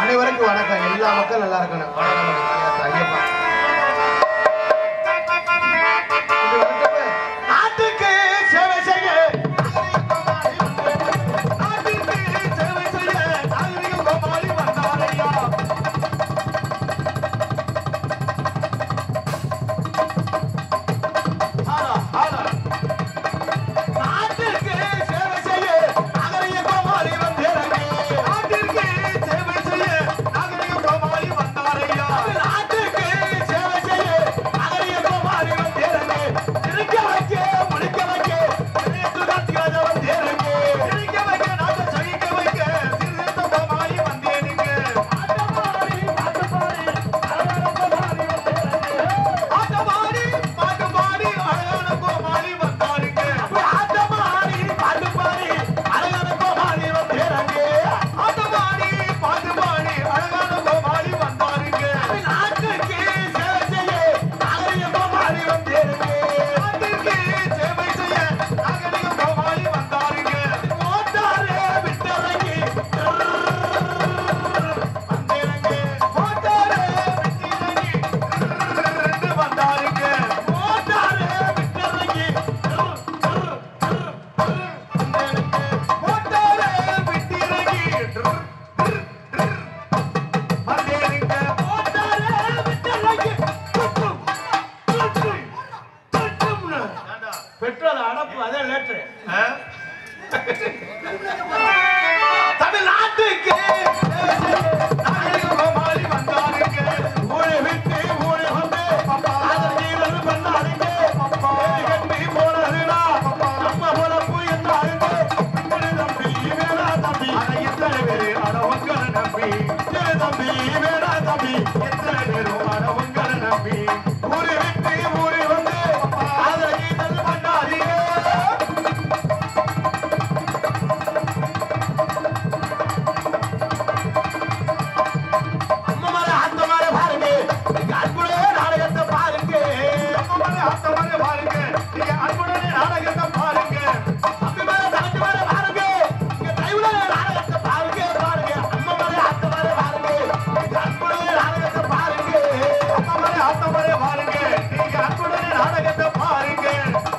அனைவருக்கும் வணக்கம் எல்லா மக்களும் நல்லா இருக்கணும் வணக்கம் வணக்கம், ஐயப்பா அப்படி வந்துட்டு, நாட்டுக்கு சேவை செய்ய நாட்டுக்கு சேவை செய்ய நாகரிக கோமாளி வந்தாரையா ஆடா, ஆடா. நாட்டுக்கு சேவை செய்ய நாகரிக கோமாளி வந்தேரங்க. நாட்டிற்கு சேவை செய்ய நாகரிக கோமாளி வந்தாரையா. நாட்டுக்கு சேவை செய்ய நாகரிக கோமாளி வந்தேரங்க. சிரிக்க வைக்க, முழிக்க வைக்க, சிரித்து காட்டுகிறத வந்தேரங்க. சிரிக்க வைக்க, நாட்டை சகிக்க வைக்க, சிரித்த கோமாளி வந்தேனுங்க. ஆட்டமாடி, பாட்டுப்பாடி, அழகான கோமாளி வந்தேரங்க. ஆட்டமாடி, பாட்டுப்பாடி, அழகான கோமாளி வந்தாருங்க. அப்படி ஆட்டமாடி, பாட்டுப்பாடி, அழகான கோமாளி வந்தேரங்க. ஆட்டமாடி, பாட்டுப்பாடி, அழகான கோமாளி வந்தாருங்க. அப்படி நாட்டுக்கு சேவை செய்ய நாகரிக கோமாளி வந்தேருங்க. நாட்டுக்கு சேவை செய்ய நாகரிக கோமாளி வந்தாருங்க. மோட்டாரே விட்டறங்கி வந்தேருங்க. மோட்டாரே விட்டறங்கி ரெண்டு வந்தாருங்க. மோட்டாரே விட்டறங்கி மோட்டாரே விட்டிறங்கி வந்தேருங்க. மோட்டாரே விட்டிறங்கி துட்டும், துட்டும், துட்டும்னு. பெட்ரோல் அடப்பு அதே லேட்ரு தமிழ்நாட்டுக்கு நாகரிக கோமாளி வந்தாருங்க. ஊரை விட்டு ஊரை வந்து ஆதரவு பண்ணாருங்க. ஏறி கட்டி போனதுனா நம்ம பொழப்பு என்னாருங்க. இப்படி தம்பி வேணா தம்பி அட எத்தனை பேரு அட உங்களை நம்பி சரி தம்பி வேணா தம்பி எத்தனை பேரும் அட உங்களை நம்பி ஊரை விட்டு ஊரை வந்து ஆதரவு பண்ணாதீங்க அம்மமாரே அத்தமாரே பாருங்க நீங்க அன்புடைய நாடகத்தை பாருங்க அம்மமாரே அத்தமாரே பாருங்க நீங்க அன்புடைய நாடகத்தை பாருங்க அம்மிமாரே தங்கச்சிமாரே பாருங்க நீங்க தைவுடைய நாடகத்தை பாருங்க பாருங்க அம்மமாரே அத்தமாரே பாருங்க நீங்க அன்புடைய நாடகத்தை பாருங்க அம்மமாரே அத்தமாரே பாருங்க நீங்க அன்புடைய நாடகத்தை பாருங்க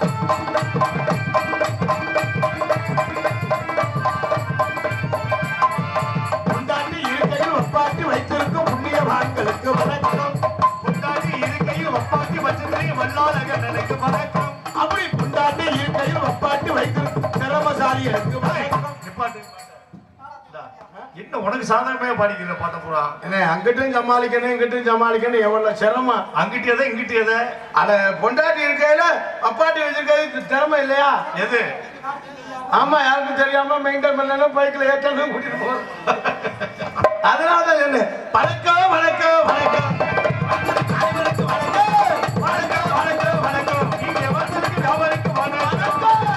கொண்டாடி இருக்கையில் ஒப்பாட்டி வைத்திருக்கும் புண்ணியவான்களுக்கு வணக்கம் கொண்டாடி இருக்கையில் ஒப்பாட்டி வச்சிருக்க வல்லாளகனுக்கு வணக்கம் அப்படி கொண்டாடி இருக்கையில் ஒப்பாட்டி வைத்திருக்கும் திறமசாலிகளுக்கு வணக்கம் நிப்பாட்டு. இந்தா. என்ன உனக்கு சாதாரணமே பாடிக்கிற பாட்ட பூரா என்ன அங்கிட்டும் சமாளிக்கணும் இங்கிட்டும் சமாளிக்கணும் எவ்வளவு சிரமம் அங்கிட்டு எதை இங்கிட்டு எதை அட பொண்டாட்டி இருக்கையில அப்பாட்டி வச்சிருக்கிறது திறமை இல்லையா எது ஆமா யாருக்கும் தெரியாம மெயின்டைன் பண்ணணும் பைக்ல ஏற்றணும் கூட்டிட்டு போறோம் அதனால தான் சொன்னேன் வணக்கம் வணக்கம் வணக்கம் அனைவருக்கும் வணக்கம் வணக்கம் வணக்கம் வணக்கம் நீங்க வந்ததுக்கு வியாபாரிக்கு வணக்கம்.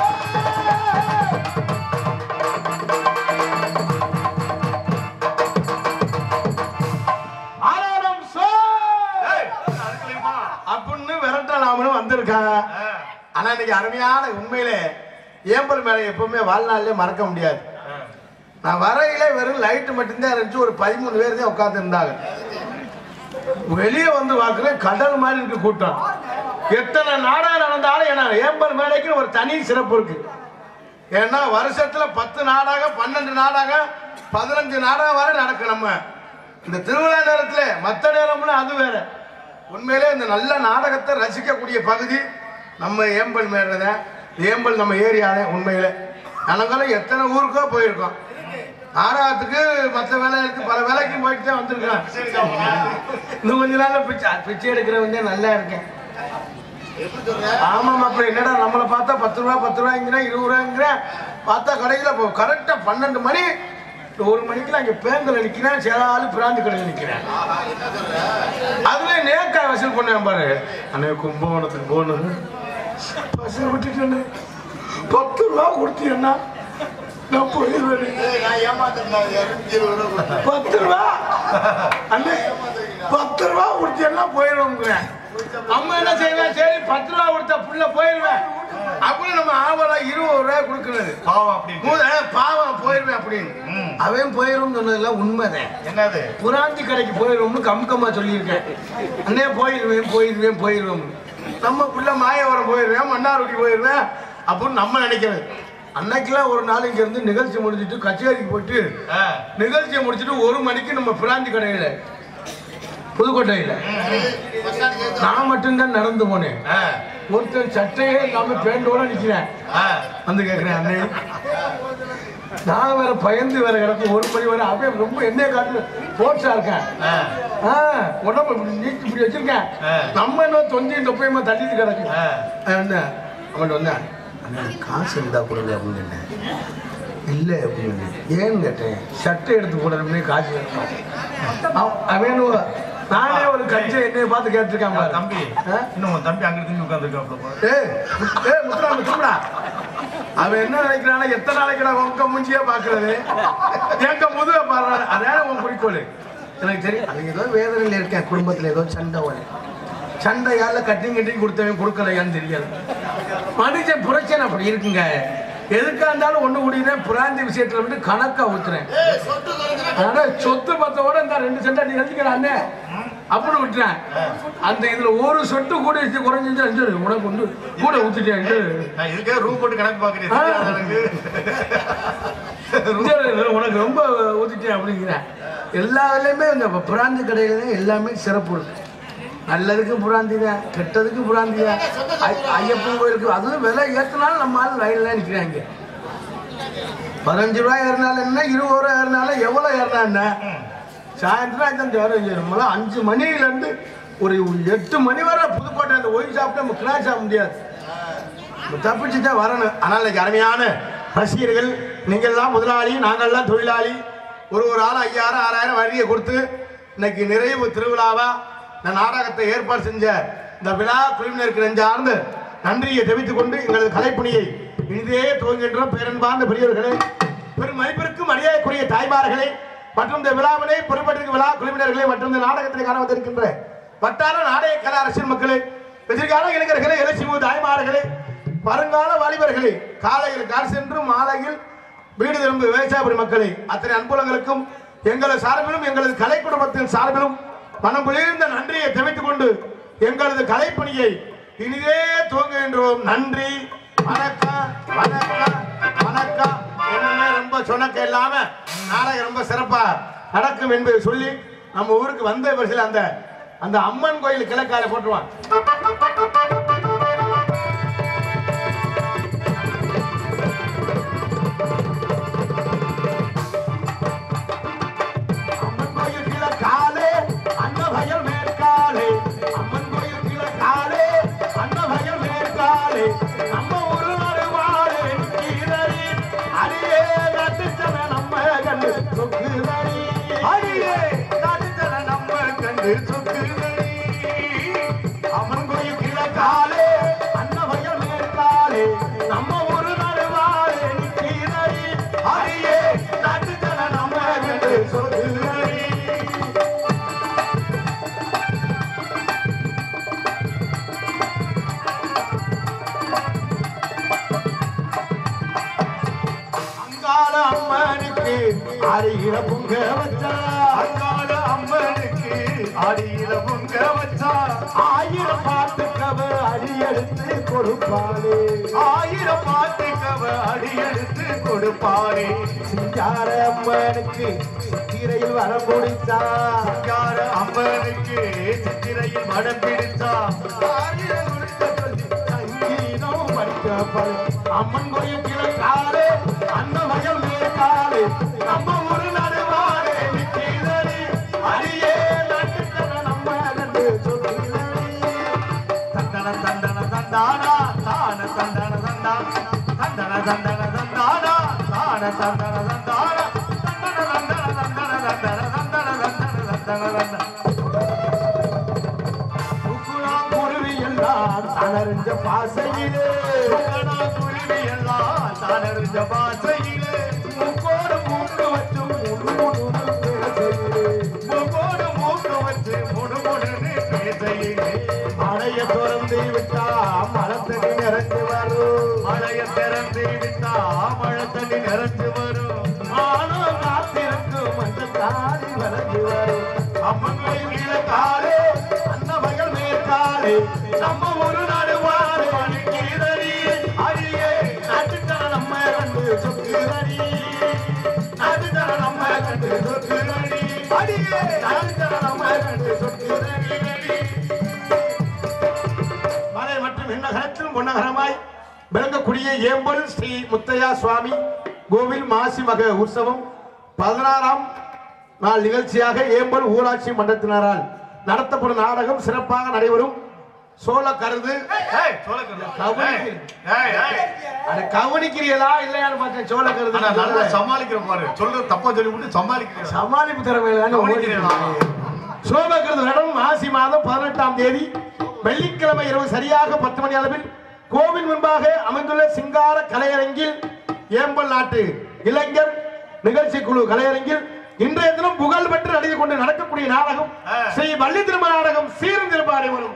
ஆராரம் சோ ஏய், அதுக்குள்ளேயுமா? அப்படின்னு விரட்டலாம்னு வந்திருக்காங்க ஆ, ஆனா இன்னைக்கு அருமையான உண்மையிலே ஏம்பல் மேலே எப்பவுமே வாழ்நாளிலே மறக்க முடியாது ஆ. நான் வரையில வெறும் லைட் மட்டும்தான் இருந்துச்சு ஒரு பதிமூணு பேர் தான் உட்கார்ந்து இருந்தாங்க வெளியே வந்து பார்க்குறேன் கடல் மாதிரி இருக்கு கூட்டம் எத்தனை நாடகம் நடந்தாலும் ஏன்னா ஏம்பல் மேடைக்கு ஒரு தனி சிறப்பு இருக்கு ஏன்னா வருஷத்துல பத்து நாடகம் பன்னெண்டு நாடகம் பதினஞ்சு நாடகம் வரை நடக்கும் நம்ம இந்த திருவிழா நேரத்துல மற்ற நேரம்னா அது வேற உண்மையிலே இந்த நல்ல நாடகத்தை ரசிக்கக்கூடிய பகுதி நம்ம ஏம்பல் மேடை தான் ஏம்பல் நம்ம ஏரியா தான் உண்மையிலே நாங்களும் எத்தனை ஊருக்கோ போயிருக்கோம் நாடகத்துக்கு மற்ற வேலைகளுக்கு பல வேலைக்கு போயிட்டு தான் வந்திருக்கேன் இன்னும் கொஞ்ச நாள்ல பிச்சை பிச்சை எடுக்கிறவங்க நல்லா இருக்கேன் ஆமாம் அப்ப என்னடா நம்மளை பார்த்தா பத்து ரூபா பத்து ரூபாய்ங்கிறேன் இருபது ரூபாய்ங்கிறேன் பார்த்தா கடையில் இப்போ கரெக்டாக பன்னெண்டு மணி ஒரு மணிக்கு அங்கே பேங்கில் நிற்கிறேன் சில ஆள் பிராந்தி கடையில் நிற்கிறேன் அதுல நேக்காய் வசூல் பண்ணேன் பாரு அண்ணே கும்பகோணத்துக்கு போகணும் வசூல் விட்டுட்டு பத்து ரூபா கொடுத்தீங்கன்னா நான் போயிடுவேன் நான் ஏமாத்திருந்தேன் இருபத்தி இருபது ரூபா கொடுத்தேன். பத்து ரூபா அண்ணே பத்து ரூபா கொடுத்தா போயிடுவோங்கிறேன் அம்மா என்ன செய்வேன் சரி பத்து ரூபா கொடுத்தா புள்ள போயிருவேன் அப்படின்னு நம்ம ஆவலா இருபது ரூபாய் கொடுக்கறது பாவம் அப்படின்னு மூத பாவம் போயிருவேன் அப்படின்னு ம். அவன் போயிரும் சொன்னதெல்லாம் உண்மைதான் என்னது புராந்தி கடைக்கு போயிடுவோம்னு கம்கமா சொல்லியிருக்கேன் அண்ணே போயிடுவேன் போயிடுவேன் போயிடுவோம் நம்ம பிள்ளை மாயவரம் போயிடுவேன் மன்னார்குடி போயிடுவேன் அப்படின்னு நம்ம நினைக்கிறது அன்னைக்கெல்லாம் ஒரு நாள் இங்க இருந்து நிகழ்ச்சி முடிஞ்சிட்டு கச்சேரிக்கு போயிட்டு ஆ. நிகழ்ச்சியை முடிச்சிட்டு ஒரு மணிக்கு நம்ம பிராந்தி கடையில புதுக்கோட்டையில நான் மட்டும்தான் நடந்து போனேன் ஆ. ஒருத்தன் சட்டையே இல்லாம பேண்டோட நிக்கிறேன் ஆ. வந்து கேக்குறேன் அண்ணே நான் வேற பயந்து வேற கிடக்கும் ஒரு மணி வரை அவன் ரொம்ப எண்ணெயை காட்டு போட்ஸா இருக்கேன் ஆ. ஆ, உடம்பு இப்படி நீட்டி இப்படி வச்சிருக்கேன் ஆ. நம்ம என்ன தொந்தி தொப்பையுமா தள்ளிட்டு கிடக்கு ஆ. என்ன அவன் வந்தேன் அண்ணா காசு இருந்தா கொடுங்க அப்படின்னு சொன்னேன். இல்லை அப்படின்னு ஏன்னு கேட்டேன் சட்டை எடுத்து போடணும்னே காசு வேணும். அவ- அவன் ஒரு- நானே ஒரு கட்சி என்னைய பார்த்து கேட்டிருக்கான் பாரு. தம்பி ஆ? இன்னும் உன் தம்பி அங்க இருந்து உட்காந்துருக்காப்ல ஏய், ஏய், முத்துராம, திரும்புடா. அவன் என்ன நினைக்கிறானா எத்தனை நாளைக்கு நான் உங்க மூஞ்சியே பாக்குறது எங்க முதுக பாடுறாரு அதான உன் குறிக்கோள் எனக்கு தெரியும் அவங்க ஏதோ வேதனையில இருக்கேன் குடும்பத்துல ஏதோ சண்டை வரும் சண்டையால கட்டிங் கட்டிங் கொடுத்தவன் கொடுக்கலையான்னு தெரியாது மனுஷன் பிரச்சனை அப்படி இருக்குங்க எதுக்கா இருந்தாலும் ஒண்ணு கூடியதான் புராந்தி விஷயத்துல வந்து கணக்கா ஊத்துறேன் ஆனா சொத்து பத்தோட இந்த ரெண்டு சென்டா நீ எழுதிக்கிறானே அப்படின்னு விட்டுறேன் அந்த இதுல ஒரு சொட்டு கூட வச்சு குறைஞ்சிச்சு அஞ்சு உனக்கு வந்து கூட ஊத்துட்டேன் நான் இதுக்கே ரூம் போட்டு கணக்கு பாக்குறேன் ஆ. தெரியாதா எனக்கு இந்தியாவில் உனக்கு ரொம்ப ஊத்திட்டேன் அப்படிங்கிறேன் எல்லா வேலையுமே இந்த பிராந்தி கடையில தான் எல்லாமே சிறப்பு இருக்கு நல்லதுக்கு புராந்தி தான் கெட்டதுக்கு புராந்தி தான் ஐ- ஐயப்பன் கோயிலுக்கு அதுவும் விலை ஏற்றினாலும் நம்ம ஆள் லைன்ல நிற்கிறாங்க பதினஞ்சு ரூபாய் ஏறினாலும் என்ன இருபது ரூபாய் ஏறினாலும் எவ்வளோ ஏறினா என்ன சாயந்தரம் அஞ்சு வரும் நம்மளாம் அஞ்சு மணிலேருந்து ஒரு எட்டு மணி வரை புதுக்கோட்டை அந்த ஒயின் சாப்பிட்டு நம்ம கிளாஸ் ஆக முடியாது தப்பிச்சு தான் வரணும் ஆனால் இன்னைக்கு அருமையான ரசிகர்கள் நீங்கள்லாம் முதலாளி நாங்கள்லாம் தொழிலாளி ஒரு ஒரு ஆள் ஐயாயிரம் ஆறாயிரம் வரியை கொடுத்து இன்னைக்கு நிறைவு திருவிழாவா இந்த நாடகத்தை ஏற்பாடு செஞ்ச இந்த விழா குழுவினருக்கு நெஞ்சார்ந்து நன்றியை தெரிவித்துக் கொண்டு எங்களது கலைப்பணியை இனிதே துவங்குகின்ற பேரன்பார்ந்த பெரியவர்களே பெரும் மதிப்பிற்கும் மரியாதைக்குரிய தாய்மார்களே மற்றும் இந்த விழாவினை பொறுப்பேற்றிருக்கும் விழா குழுவினர்களே மற்றும் இந்த நாடகத்தை காண வந்திருக்கின்ற வட்டார நாடக கலை அரசியல் மக்களே எதிர்கால இளைஞர்களே இலட்சிமு தாய்மார்களே வருங்கால வாலிபர்களே காலையில் கார் சென்று மாலையில் வீடு திரும்ப விவசாய மக்களை அத்தனை அன்புலங்களுக்கும் எங்களது சார்பிலும் எங்களது கலை குடும்பத்தின் சார்பிலும் மனம் குளிர்ந்த நன்றியை தெரிவித்துக் கொண்டு எங்களது கலைப்பணியை இனிதே துவங்குகின்றோம் நன்றி வணக்கம் வணக்கம் வணக்கம் என்னமே ரொம்ப சொனக்க இல்லாம நாடகம் ரொம்ப சிறப்பா நடக்கும் என்பதை சொல்லி நம்ம ஊருக்கு வந்த வரிசையில் அந்த அந்த அம்மன் கோயில் கிழக்கால போட்டுருவான் அம்மன் கோயில் கிழக்காலே அந்த வயல் மேற்காலே அம்மன் கோயில் கிழக்காலே அந்த வயல் மேற்காலே நம்ம ஒரு வருவாளே கீழடி அடியே நட்டுச்சன நம்ம கண்டு சொக்குதடி அடியே நட்டுச்சன நம்ம கண்டு சொக்குதடி அம்மன் கோயில் கிழக்காலே அந்த வயல் மேற்காலே நம்ம ஒரு வருவாளே கீழடி அடியே நட்டுச்சன நம்ம கண்டு சொக்குதடி அங்காள அம்மனுக்கு அருகில பொங்க வச்சா அங்காள அம்மனுக்கு அடியில பொங்க வச்சா ஆயிரம் பாட்டுக்கவ அடி எடுத்து கொடுப்பாளே ஆயிரம் பாட்டுக்கவ அடி எடுத்து கொடுப்பாளே சிங்கார அம்மனுக்கு சித்திரையில் வரம் பிடிச்சா சிங்கார அம்மனுக்கு சித்திரையில் வடம் பிடிச்சா ஆயிரம் கொடுத்த சொல்லி சங்கீதம் படிக்கப்படு அம்மன் கோயில் கிழக்காலே அந்த வயல் மேற்காலே நம்ம ஒரு நடுவாரே நிற்கிறடி அடியே நட்டுத்தன நம்ம கண்டு சொல்லுகிறடி தந்தன தந்தன தந்தானா தான தந்தன தந்தா தந்தன தந்தன தந்தானா தான தந்தன தந்தானா தந்தன தந்தன தந்தன தந்தன தந்தன தந்தன தந்தன குருவி எல்லாம் தளர்ந்த பாசையிலே குருவி எல்லாம் தளர்ந்த பாசையிலே முக்கோடு மூக்கு வச்சு முழு முழு பேசையிலே முக்கோடு மூக்கு வச்சு முழு திறந்து விட்டா மலத்தடி நிறைஞ்சு வரும் மழைய திறந்து விட்டா மழை தண்ணி நிறைஞ்சு வரும் ஆனோ காத்திருக்கும் அந்த தாடி வளர்ந்து வரும் அம்மன் கோயில் காலே அன்னமகள் மேற்காலே நம்ம ஒரு நாடு வாரு கீழடி அடியே நாட்டுக்கார நம்ம கண்டு சொக்குதடி நாட்டுக்கார நம்ம கண்டு சொக்குதடி அடியே நாட்டுக்கார நம்ம கண்டு சொக்குதடி மலை மற்றும் விண்ணகரத்திலும் பொன்னகரமாய் விளங்கக்கூடிய ஏம்பல் ஸ்ரீ முத்தையா சுவாமி கோவில் மாசி மக உற்சவம் பதினாறாம் நாள் நிகழ்ச்சியாக ஏம்பல் ஊராட்சி மன்றத்தினரால் நடத்தப்படும் நாடகம் சிறப்பாக நடைபெறும் சோழ கருது ஏய் சோழக்கரு கவனிக்கு. ஏய் ஏய் அது கவனிக்கிறீங்களா இல்லையான்னு பார்த்தேன் சோழ கருது ஆனா நல்லா சமாளிக்கிற பாரு சொல்றது தப்பா சொல்லி விட்டு சமாளிக்கிறேன் சமாளிப்பு திறமையில கவனிக்கிறீங்களா? சோபகிருத வருடம் மாசி மாதம் பதினெட்டாம் தேதி வெள்ளிக்கிழமை இரவு சரியாக பத்து மணி அளவில் கோவில் முன்பாக அமைந்துள்ள சிங்கார கலையரங்கில் ஏம்பல் நாட்டு இளைஞர் நிகழ்ச்சி குழு கலையரங்கில் இன்றைய தினம் புகழ் பெற்று நடித்து கொண்டு நடக்கக்கூடிய நாடகம் ஆ. ஸ்ரீ வள்ளி திரும்ப நாடகம் சீரும் திருப்பாடி வரும்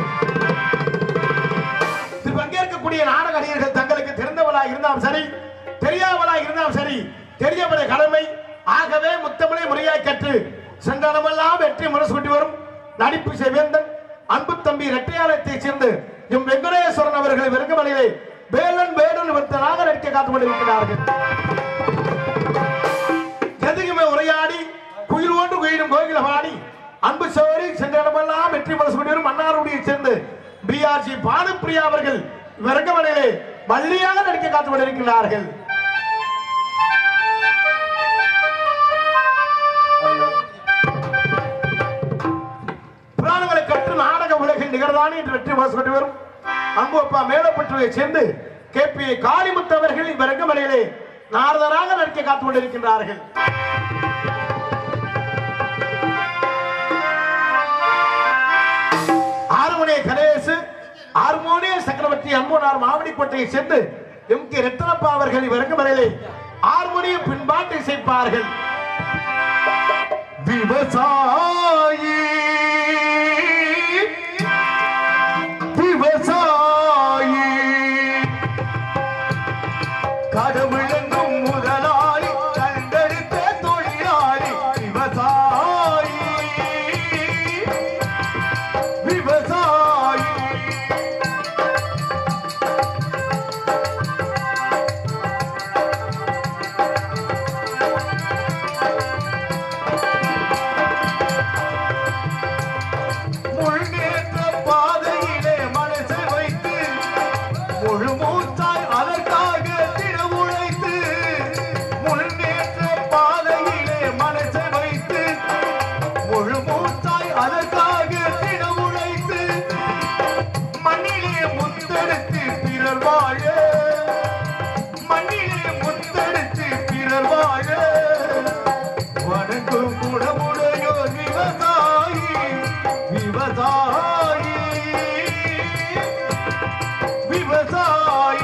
இதில் பங்கேற்கக்கூடிய நாடக நடிகர்கள் தங்களுக்கு தெரிந்தவளா இருந்தாலும் சரி தெரியாதவளா இருந்தாலும் சரி தெரியவளை கடமை ஆகவே முத்தமிழை முறையாய் கற்று சென்றனமெல்லாம் வெற்றி முரசு கொண்டு வரும் நடிப்பு செவேந்தன் அன்பு தம்பி இரட்டையாலயத்தைச் சேர்ந்து எம் வெங்கடேஸ்வரன் அவர்கள் வெறுங்கமலையிலே வேலன் வேடன் ஒருத்தனாக நடிக்க காத்துக் கொண்டிருக்கிறார்கள் எதுக்குமே உரையாடி குயில் ஒன்று குயிலும் கோயில பாடி அன்பு சோரி சென்ற இடமெல்லாம் வெற்றி மனசு கொண்டு மன்னாருடைய சேர்ந்து பிஆர்ஜி பானுப்பிரியா அவர்கள் விறங்கமனையிலே வள்ளியாக நடிக்க காத்துக் கொண்டிருக்கிறார்கள் புராணங்களை கற்று நாடக உலகில் நிகழ்தானே என்று வெற்றி மனசு கொண்டு வரும் அன்பு அப்பா மேலப்பட்டுவை சேர்ந்து கே பி காளிமுத்து அவர்கள் விறங்கமனையிலே நாரதராக நடிக்க காத்துக் கொண்டிருக்கின்றார்கள் ஆறுமணிய கணேசு ஹார்மோனிய சக்கரவர்த்தி அன்போனார் மாவடிக்கோட்டையை சேர்ந்து எம் கே ரத்னப்பா அவர்கள் இவருக்கு வரையிலே ஹார்மோனிய பின்பாட்டு இசைப்பார்கள் விவசாயி விவசாயி கடவுளெங்கும் முதலாளி கண்டெடுத்த தொழிலாளி விவசாயி விவசாயி முன்னேற்ற பாதையிலே மனசை வைத்து முழு மூச்சாய் அதற்காக திட உழைத்து முன்னேற்ற பாதையிலே மனசை வைத்து முழு மூச்சாய் அதற்காக திட உழைத்து மண்ணிலே முத்தெடுத்து பிறர் வாழ மண்ணிலே முத்தெடுத்து பிறர் வாழ வணங்கும் குணமுடையோர் விவசாயி விவசாயி விவசாயி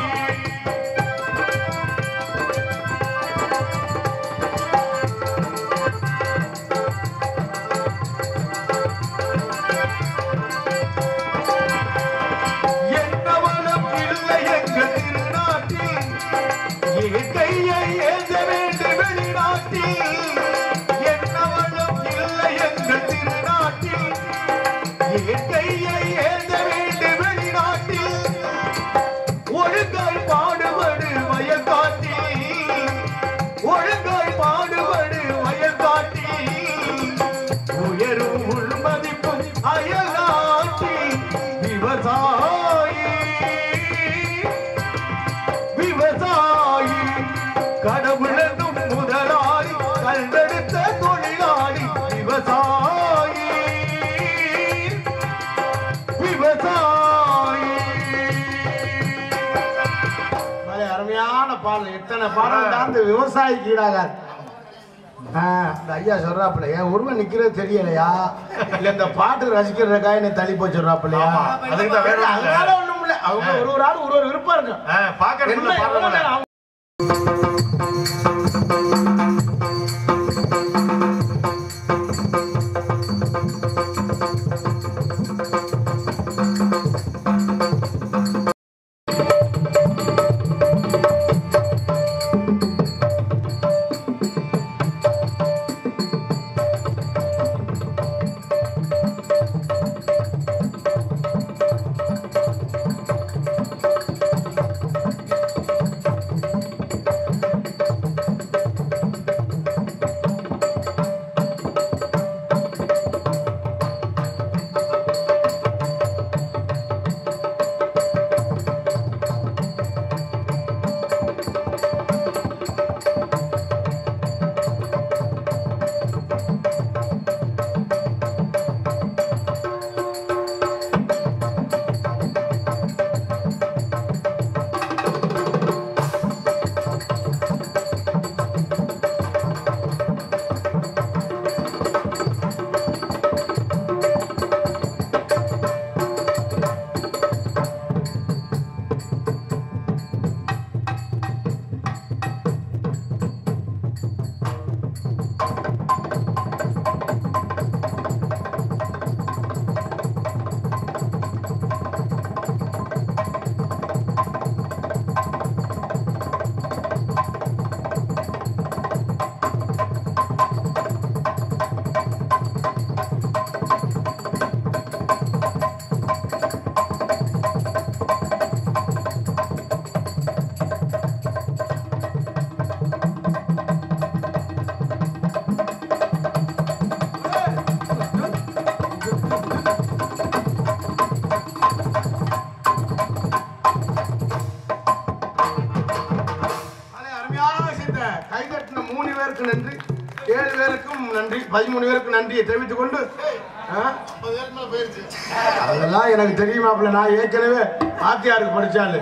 என்ன வளம் இல்லை எங்கள் திருநாட்டில் இயற்கையை ஏந்த வேண்டும் வெளிநாட்டில் என்ன வளம் இல்லை எங்கள் திருநாட்டில் இயற்கையை ஏந்த வேண்டும் வெளிநாட்டில் ஒழுங்காய் பாடுபடு வயக்காட்டில் ஒழுங்காய் பாடுபடு வயக்காட்டில் உயரும் உள்மதிப்பும் அயலாட்டி விவசாயி விவசாயி கடவுளனும் முதலாளி கண்டெடுத்த தொழிலாளி விவசாயி விவசாயி அருமையான பாடல் எத்தனை பாடல் தான் அந்த விவசாயிக்கு ஈடாகாது ஆ, இந்த ஐயா சொல்றாப்புல என் உருவம் நிக்கிறது தெரியலையா இல்ல இந்த பாட்டு ரசிக்கிறதுக்காக என்னை தள்ளி போய் சொல்றாப்புலையா ஆமா, அதுக்கு தான் வேற ஒண்ணும் இல்ல. அதனால ஒண்ணும் இல்ல அவங்க ஒரு ஒரு ஆள் ஒரு ஒரு விருப்பம் இருக்கும் ஆ, பாக்கறதுக்கு என்ன எவ்வளவு பாடுறவங்க நேரம் ஆகும்? ஏழு பேருக்கும் நன்றி பதிமூணு பேருக்கும் நன்றியை தெரிவித்துக் கொண்டு ஆ? அதெல்லாம் எனக்கு தெரியுமாப்ல நான் ஏற்கனவே வாத்தியாருக்கு படிச்சாலு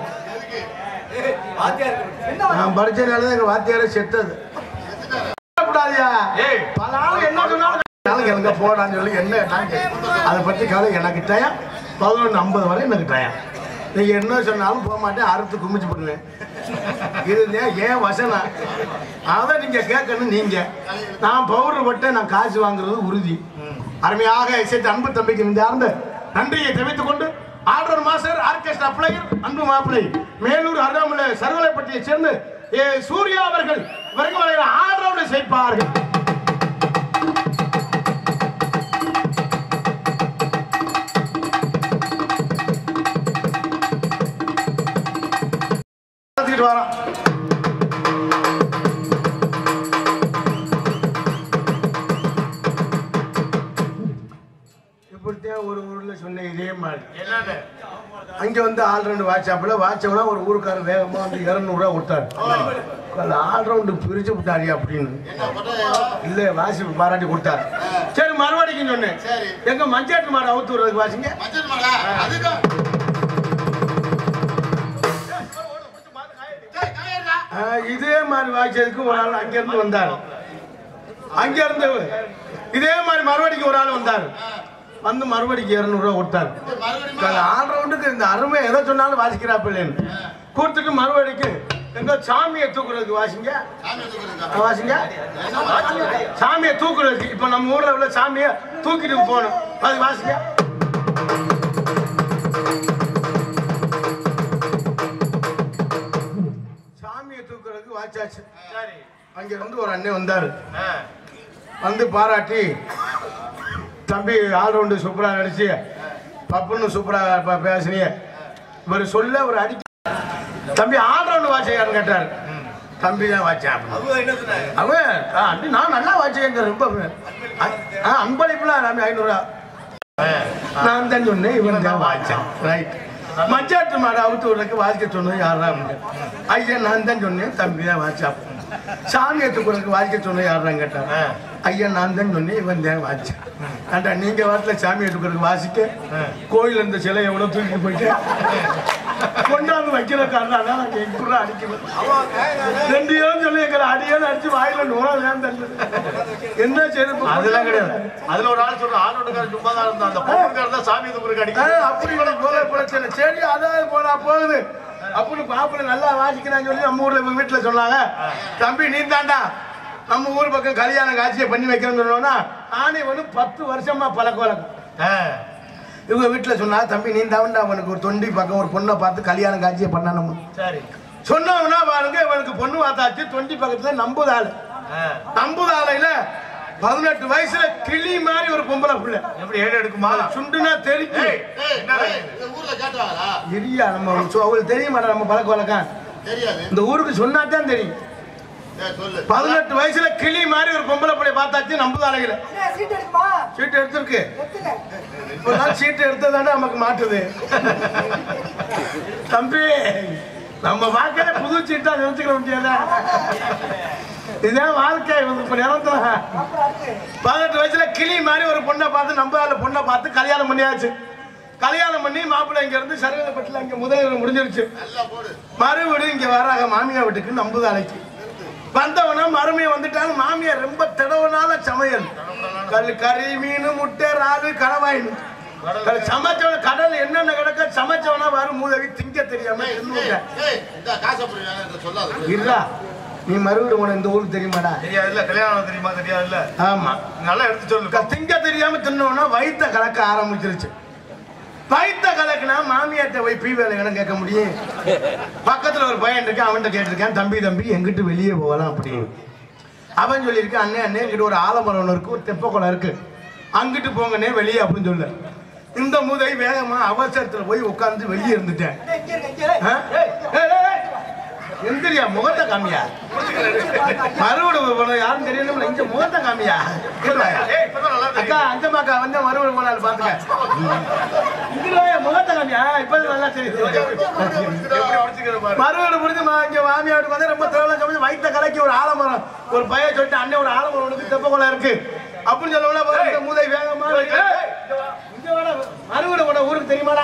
நான் படிச்சதுனால எங்க வாத்தியாரே செத்தது கூடாதியா ஏய். பல ஆள் என்ன சொன்னாலும் நாளைக்கு எங்க போடான்னு சொல்லி என்ன கேட்டாங்க அதை பத்தி கதை எனக்கு டயம் பதினொன்று ஐம்பது வரை எனக்கு டயம் நீங்க என்ன சொன்னாலும் போக மாட்டேன் அறுத்து குமிச்சு பண்ணுவேன் இதுதான் ஏன் வசனம் அதை நீங்க கேட்கணும் நீங்க நான் பவுடர் பட்டு நான் காசு வாங்குறது உறுதி அருமையாக இசைத்த அன்பு தம்பிக்கு இந்த ஆர்ந்த நன்றியை தெரிவித்துக் கொண்டு ஆர்டர் மாஸ்டர் ஆர்கெஸ்ட்ரா பிளேயர் அன்பு மாப்பிளை மேலூர் அருகாமலை சர்வலைப்பட்டியை சேர்ந்து ஏ சூர்யா அவர்கள் வரைக்கும் வரைகிற ஆர்டரோடு சேர்ப்பார்கள் பார்த்துக்கிட்டு வரோம் இப்படித்தான் ஒரு ஊர்ல சொன்னேன் இதே மாதிரி என்னன்னு அங்க வந்து ஆல்ரவுண்டு வாட்ஸ்அப்ல வாட்ஸ்அப்ல ஒரு ஊருக்காரர் வேகமா வந்து இரநூறுவா கொடுத்தாரு அந்த ஆல்ரவுண்டு பிரிச்சு விட்டாரு அப்படின்னு இல்ல வாசி பாராட்டி கொடுத்தாரு சரி மறுபடிக்கும் சொன்னேன் எங்க மஞ்சாட்டு மாடு அவுத்து விடுறதுக்கு வாசிங்க ஆஹ், இதே மாதிரி வாய்ச்சதுக்கு ஒரு ஆள் அங்க இருந்து வந்தார் அங்க இருந்து இதே மாதிரி மறுபடிக்கு ஒரு ஆள் வந்தார் வந்து மறுபடிக்கு இருநூறுவா கொடுத்தாரு ஆல்ரவுண்டுக்கு இந்த அருமை எதை சொன்னாலும் வாசிக்கிறாப்பில்லைன்னு கொடுத்துட்டு மறுபடிக்கு எங்க சாமியை தூக்குறதுக்கு வாசிங்க வாசிங்க சாமியை தூக்குறதுக்கு இப்ப நம்ம ஊர்ல உள்ள சாமியை தூக்கிட்டு போகணும் அது வாசிங்க சாமியை தூக்குறதுக்கு வாச்சாச்சு சரி அங்க இருந்து ஒரு அண்ணன் வந்தாரு ஆ. வந்து பாராட்டி தம்பி ஆல்ரவுண்டு சூப்பரா நடிச்சு பப்புன்னு சூப்பரா ப- பேசுனீங்க இவர் சொல்ல ஒரு அடி தம்பி ஆல்ரவுண்டு வாட்சியாருன்னு கேட்டார் தம்பி தான் வாட்சான் அவங்க என்ன சொன்னாங்க அவன் ஆ, அண்ணி, நான் நல்லா வாட்சிக்கிறேன் ரொம்ப ஆ, அன்பளிப்புலாம் நம்ம ஐநூறுரூவா நான் தான் சொன்னேன் இவன் தான் வாய்ச்சான் ரைட் மச்சாட்டு மாடு அவுத்து விடுறதுக்கு வாசிக்க சொன்னது யாரா ஐயா நான் தான் சொன்னேன் தம்பி தான் வாய்ச்சான் சாமி எடுத்துக்கிறதுக்கு வாசிக்க சொன்னது யாரான்னு கேட்டான் ஐயா நான் தான் சொன்னேன் இவன் தான் வாய்ச்சான் ஆண்டா நீங்க வாட்டில் சாமி எடுத்துக்கிறதுக்கு வாசிக்க கோயில் இருந்த சிலை எவ்வளோ தூக்கிட்டு போயிட்டு கொண்டாந்து வைக்கிற காரணம் நான் எப்படா அடிக்கணும் ரெண்டையும் சொல்லி எங்களை அடியோன்னு அடிச்சு வாயில நூறா வேன் என்ன செய்யறது அதெல்லாம் கிடையாது அதுல ஒரு ஆள் சொல்ற ஆணோட்டுக்காரர் சும்மா தான் இருந்தா அந்த பொண்ணுக்காரர் தான் சாமி துப்புருக்கு ஆ, அடிக்க அப்படி உனக்கு போல பிரச்சனை சரி அதான் போனா போகுது அப்படின்னு பாப்புல நல்லா வாசிக்கிறான்னு சொல்லி நம்ம ஊர்ல இவங்க வீட்டுல சொன்னாங்க தம்பி நீ தாண்டா நம்ம ஊர் பக்கம் கல்யாண காட்சியை பண்ணி வைக்கிறேன்னு சொன்னோம்னா ஆணை வந்து பத்து வருஷமா பழக்க வழக்கம் இவங்க வீட்டுல சொன்னா தம்பி நீ தாண்டா அவனுக்கு ஒரு தொண்டி பக்கம் ஒரு பொண்ணை பார்த்து கல்யாண காட்சியை பண்ணணும் சரி சொன்னவனா பாருங்க இவனுக்கு பொண்ணு பார்த்தாச்சு தொண்டி பக்கத்துல நம்புதாள் ஆ. நம்புதாளையில பதினெட்டு வயசுல கிளி மாதிரி ஒரு பொம்பளை புள்ள எப்படி ஏடு எடுக்குமா சுண்டுனா தெரிக்கும் ஏய், என்னடா இது? இரியா நம்ம சொ- அவங்களுக்கு தெரிய மாட்டா நம்ம பழக்க வழக்கம் இந்த ஊருக்கு சொன்னாதான் தெரியும் பதினெட்டு வயசுல கிளி மாதிரி ஒரு பொம்பளை பிள்ளை பார்த்தாச்சு நம்புதாளையில சீட் எடுக்குமா சீட்டு எடுத்திருக்கு எடுத்துங்க இப்பதான் சீட்டு எடுத்ததானே நமக்கு மாட்டுது தம்பி நம்ம வாழ்க்கையில புது சீட்டா நினைச்சுக்க முடியாதா இதுதான் வாழ்க்கை இவங்க இப்ப நிறந்தா அப்புறம் அடுத்து பதினெட்டு வயசுல கிளி மாதிரி ஒரு பொண்ணை பார்த்து நம்பால பொண்ணை பார்த்து கல்யாணம் பண்ணியாச்சு கல்யாணம் பண்ணி மாப்பிள்ளை இங்க இருந்து சரவணப்பட்டில இங்க முதலில் முடிஞ்சிருச்சு மறுபடியும் இங்க வராங்க மாமியார் வீட்டுக்கு நம்புதாளைக்கு வந்தவனா மறுமையை வந்துட்டாலும் மாமியார் ரொம்ப திடவனால சமையல் கல் கறி மீன் முட்டை இறாலு கணவாயின் சமைச்சவன கடல் என்னென்ன கிடக்க சமைச்சவனா வரும் மூதவி திங்க தெரியாம தின்னுட்ட. இருடா நீ மறுபடியும் உனக்கு இந்த ஊருக்கு தெரியுமாடா தெரியாது இல்ல கல்யாணம் தெரியுமா தெரியாது இல்ல ஆமா நல்லா எடுத்து சொல்லு க- திங்க தெரியாம தின்னோன்னா வயித்த கலக்க ஆரம்பிச்சிருச்சு வயித்த கலக்குனா மாமியார்ட்ட போய் பீ வேலைன்னு கேட்க முடியும் பக்கத்துல ஒரு பையன் இருக்கு அவன்கிட்ட கேட்டிருக்கேன் தம்பி தம்பி எங்கிட்டு வெளியே போகலாம் அப்படின்னு அவன் சொல்லியிருக்கான் அண்ணே அண்ணே இங்கிட்டு ஒரு ஆலமரம் ஒன்று இருக்கு ஒரு தெப்ப குளம் இருக்கு அங்கிட்டு போங்கண்ணே வெளியே அப்படின்னு சொல்ல இந்த முதல் வேகமா அவசரத்துல போய் உட்கார்ந்து வெளியே இருந்துட்டேன் இங்க இருங்க இங்க இரு. ஆ? ஏய், ஏய், ஏய். எந்திரியா முகத்தை காமியா மறுவடு போன யாரும் தெரியணும்ல இங்க முகத்தை காமியா இல்லையா? ஏய், இப்பதான் நல்லா தெரியுது. அக்கா அஞ்சமாக்கா வந்து மறுவடு போனாலும் பாத்துக்க இங்க முகத்தை காமியா இப்ப நல்லா தெரியுது எப்படி முடிச்சுக்கிற பாரு. மறுவீடு முடிஞ்சு மா- இங்க மாமியா வீட்டுக்கு வந்து ரொம்ப தேவை சமைச்சு வயிற்ற கலக்கி ஒரு ஆலமரம் ஒரு பையன் சொல்லிட்டு அண்ணன் ஒரு ஆலமரம் உனக்கு தெப்ப குளம் இருக்கு அப்படின்னு சொல்லவுல இந்த மூதை வேகமா இங்க வாடா, மறுவீடு போன ஊருக்கு தெரியுமாடா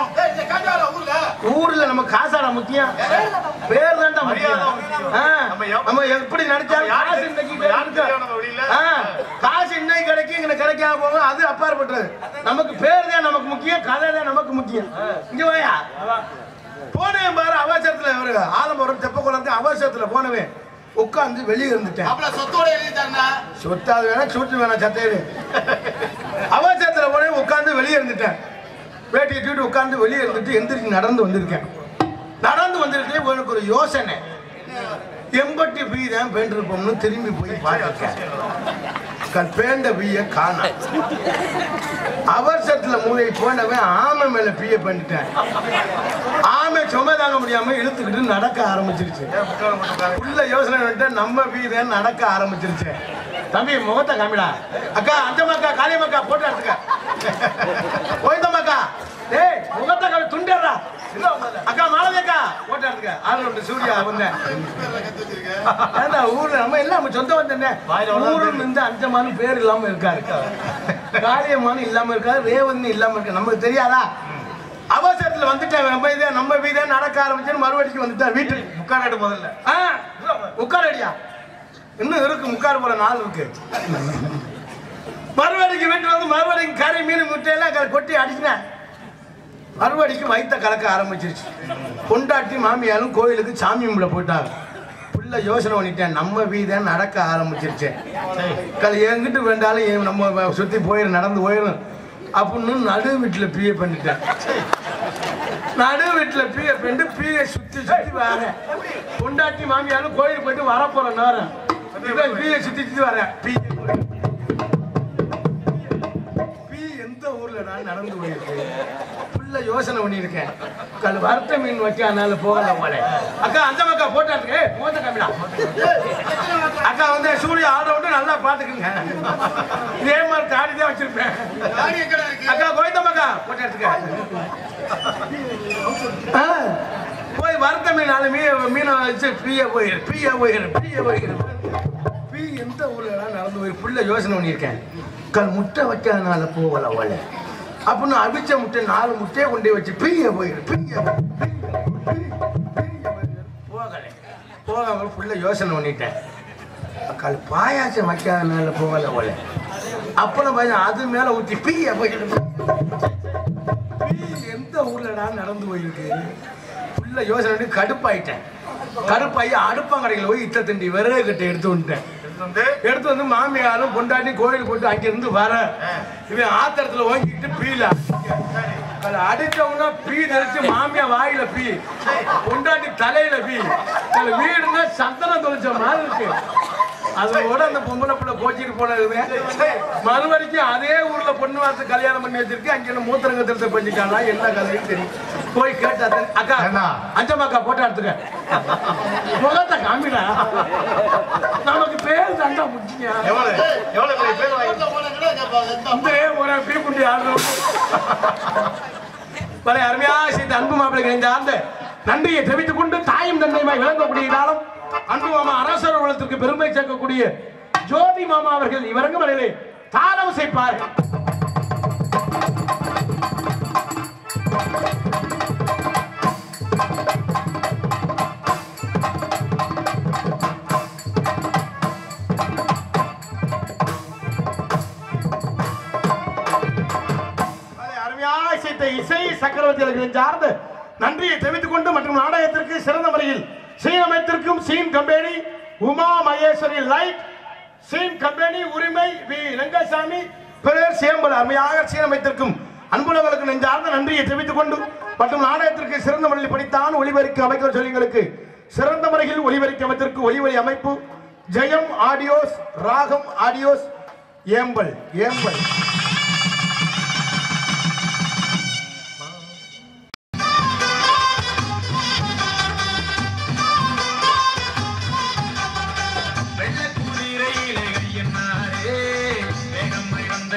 ஊர்ல நம்ம காசாடா முக்கியம் பேர் தான்டா முக்கியம் மரியாதை முக்கியம். ஆ, நம்ம எவ்- நம்ம எப்படி நடிச்சாலும் யாரு காசு இன்னைக்கு நம்ம யாரு கிடைக்கும். தெரியும் நம்ம வெளியில? ஆ, காசு இன்னைக்கு கிடைக்கும் இங்க கிடைக்காம போகும் அது அப்பாற்பட்டது நமக்கு பேர் தான் நமக்கு முக்கியம் கதை தான் நமக்கு முக்கியம் இங்க வாயா போனேன் பாரு அவசரத்துல ஒரு ஆலமரம் தெப்ப குளத்து அவசரத்துல போனவன் உட்காந்து வெளியே இருந்துட்டேன் சொத்தாது வேணா சூட்டு வேணா சட்டையில அவசரத்துல போனேன் உட்காந்து வெளியே இருந்துட்டேன் வேட்டியை தூக்கிட்டு உட்காந்து வெளியே இருந்துட்டு எந்திரிச்சு நடந்து வந்திருக்கேன் நடந்து வந்திருக்கேன் உனக்கு ஒரு யோசனை எம்பட்டி பீ தான் பேண்டிருப்போம்னு திரும்பி போய் பார்த்துருக்கேன் பேண்ட பீய காண அவசரத்துல மூளை போனவன் ஆமை மேல பீய பண்ணிட்டேன் ஆமை சுமை தாங்க முடியாம இழுத்துக்கிட்டு நடக்க ஆரம்பிச்சிருச்சு ஏன் முக்கால மட்டும் உட்காரு? உள்ள யோசனை வந்துட்டு நம்ம வீதம் நடக்க ஆரம்பிச்சிருச்சு தம்பி முகத்தை காமிடா அக்கா அஞ்சமாக்கா காளியம்மாக்கா போட்டு எடுத்துக்க கோயந்தம்மாக்கா டேய் முகத்தை காமி துண்டா அக்கா மாலதி அக்கா போட்டு எடுத்துக்க ஆள் உண்டு சூர்யா வந்தேன் ஏண்டா ஊர்ல நம்ம எல்லாம் நம்ம சொந்த வந்தேன் வாயில வராது. ஊர்ல இருந்து அஞ்சமானு பேர் இல்லாம இருக்காரு காளியம்மானு இல்லாம இருக்காரு ரேவன் இல்லாம இருக்கு நமக்கு தெரியாதா அவசரத்துல வந்துட்டேன் நம்ம இதே நம்ம வீதே நடக்க ஆரம்பிச்சு மறுபடிக்கு வந்துட்டேன் வீட்டுக்கு உட்காராடு முதல்ல ஆ, உட்கார அடியா இன்னும் இருக்கு முக்கால் போல நாள் இருக்கு மறுபடிக்கு வீட்டுல வந்து மறுபடிக்கு கறி மீன் முட்டையெல்லாம் க- கொட்டி அடிச்சினேன் மறுபடிக்கு வயித்த கலக்க ஆரம்பிச்சிருச்சு பொண்டாட்டி மாமியாரும் கோயிலுக்கு சாமி கும்பிட போயிட்டாங்க புள்ள யோசனை பண்ணிட்டேன் நம்ம வீதம் நடக்க ஆரம்பிச்சிருச்சு கல் எங்கிட்டு வேண்டாலும் ஏன் நம்ம சுத்தி போயிடும் நடந்து போயிடும் அப்படின்னு நடு வீட்டுல பிஏ பண்ணிட்டேன் நடு வீட்டுல பிய பெண்டு பிய சுத்தி சுத்தி வரேன் பொண்டாட்டி மாமியாரும் கோயிலுக்கு போயிட்டு வரப்போற நேரம் இவன் பிய சுத்தி சுத்தி வரேன் பி பி எந்த ஊர்ல நான் நடந்து போயிருக்கு புள்ள யோசனை பண்ணியிருக்கேன் கல் வறுத்த மீன் வைக்கானால போகல போல அக்கா அந்த அக்கா போட்டா இருக்கு ஏய், போட்ட காமிடா அக்கா வந்து சூரிய ஆட விட்டு நல்லா பாத்துக்குங்க இதே மாதிரி தாடி தான் வச்சிருப்பேன் அக்கா கோயந்தம்மாக்கா போட்டோ எடுத்துக்க ஆ, போய் வறுத்த மீன் நாலு மீன் மீனை வச்சு பீய போயிரு பீய போயிரு பீய போயிரு பீ எந்த ஊர்ல நடந்து போய் புள்ள யோசனை பண்ணியிருக்கேன் கல் முட்டை வைக்காதனால போகல அவளை அப்படின்னு அவிச்ச முட்டை நாலு முட்டையை கொண்டு போய் வச்சு பீய போயிரு பீய போயிரு, பீய போயிரு, பீய போயிரு. போகலை போகாம புள்ள யோசனை பண்ணிட்டேன் அக்கால் பாயாசம் வைக்காதனால போகல அவளை அப்புறம் பையன் அது மேல ஊத்தி பீய போயிரு நீ எந்த ஊர்லடா நடந்து போயிருக்கு புள்ள யோசனை பண்ணி கடுப்பாயிட்டேன் கடுப்பாயி அடுப்பாங்கடையில் போய் இத்த திண்டி விறகு கட்டை எடுத்து வந்துட்டேன் எடுத்து வந்து எடுத்து வந்து மாமியாரும் பொண்டாட்டி கோயில் போட்டு அங்கிருந்து வர இவன் ஆத்திரத்துல ஓங்கிட்டு பீல அதை அடிச்சவனா பீ தெரிச்சு மாமியா வாயில பீ பொண்டாட்டி தலையில பீ அதுல வீடுங்க சந்தனம் தொலைச்ச மாதிரி இருக்கு அதோட அந்த பொம்பளை பிள்ளை கோச்சிட்டு போனது மறுபடிக்கும் அதே ஊர்ல பொண்ணு வார்த்தை கல்யாணம் பண்ணி வச்சிருக்கு அங்க என்ன மூத்திரங்க திருத்த பண்ணிட்டானா என்ன கதையும் தெரியும் போய் கேட்டா தெரியும். அக்கா என்ன? அஞ்சம்மாக்கா போட்டோ எடுத்துக்க முகத்தை காமிடா நமக்கு பேர் தாண்டா முக்கியம் எவ்வளவு எவ்வளவு பெரிய பேர் வாங்கி இந்த ஒரு பீப்புண்டி ஆடுறோம் பல அருமையா செய்த அன்பு மாப்பிள்ளை இந்த ஆண்டு நன்றியை தெரிவித்துக் கொண்டு தாயும் தந்தையுமாய் விளங்கக்கூடிய காலம் அன்பு மாமா அரசர் உலகத்திற்கு பெருமை சேர்க்கக்கூடிய ஜோதி மாமா அவர்கள் இவரங்க மலையிலே தாளம் செய்ப்பார்கள் அதை அருமையாக இசைத்த இசை சக்கரவர்த்திகளுக்கு சார்ந்து நன்றியை தெரிவித்துக் கொண்டு மற்றும் நாடகத்திற்கு சிறந்த முறையில் சீனமைத்திற்கும் scene company Uma Maheswari light scene company உரிமை வி ரங்கசாமி பிறர் சேம்பல் அருமையாக சீனமைத்திற்கும் அன்புள்ளவர்களுக்கு நெஞ்சார்ந்த நன்றியை தெரிவித்துக் கொண்டு மற்றும் நாடகத்திற்கு சிறந்த முறையில் படித்தான் ஒளிபரிக்க அமைக்க சொல்லிங்களுக்கு சிறந்த முறையில் ஒளிபரிக்க அமைத்திற்கு ஒளிவரி அமைப்பு ஜெயம் ஆடியோஸ் ராகம் ஆடியோஸ் ஏம்பல் ஏம்பல்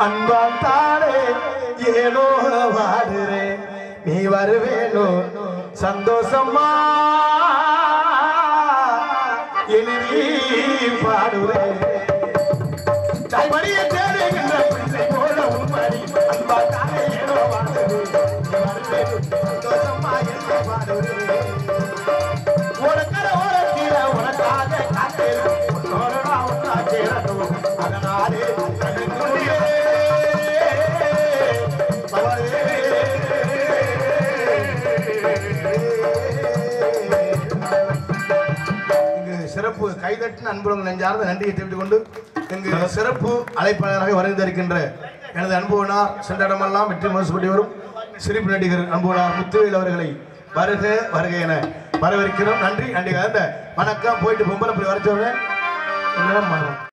அன்பாத்தாலே ஏனோ வாடுறேன் நீ வருவேனோ சந்தோஷமா எழுதி பாடுறேன் தாய்மடியை தேடுகின்ற பிள்ளை போல உன்மடி அன்பாத்தாலே ஏனோ வாடுறேன் நீ வருவேனோ சந்தோஷமா எழுதி பாடுறேன் உனக்கர ஓரத்தில உனக்காக காத்தேன் உன்னோட நான் ஒன்றா சேரணும் அதனாலே கண்ணுக்குள்ளே அவளே. இங்கு சிறப்பு கைதட்டின அன்புடன் நெஞ்சார்ந்த நன்றியை தெரிவித்துக் கொண்டு இங்கு சிறப்பு அழைப்பாளராக வரைந்திருக்கின்ற எனது அன்புவனார் சென்ற இடமெல்லாம் வெற்றி மனசுபடி வரும் சிரிப்பு நடிகர் அன்புவனார் முத்துவேல் அவர்களை வருக வருக என வரவேற்கிறோம் நன்றி நன்றி அந்த வணக்கம் போயிட்டு பொம்பளை போய் வரைச்சவங்க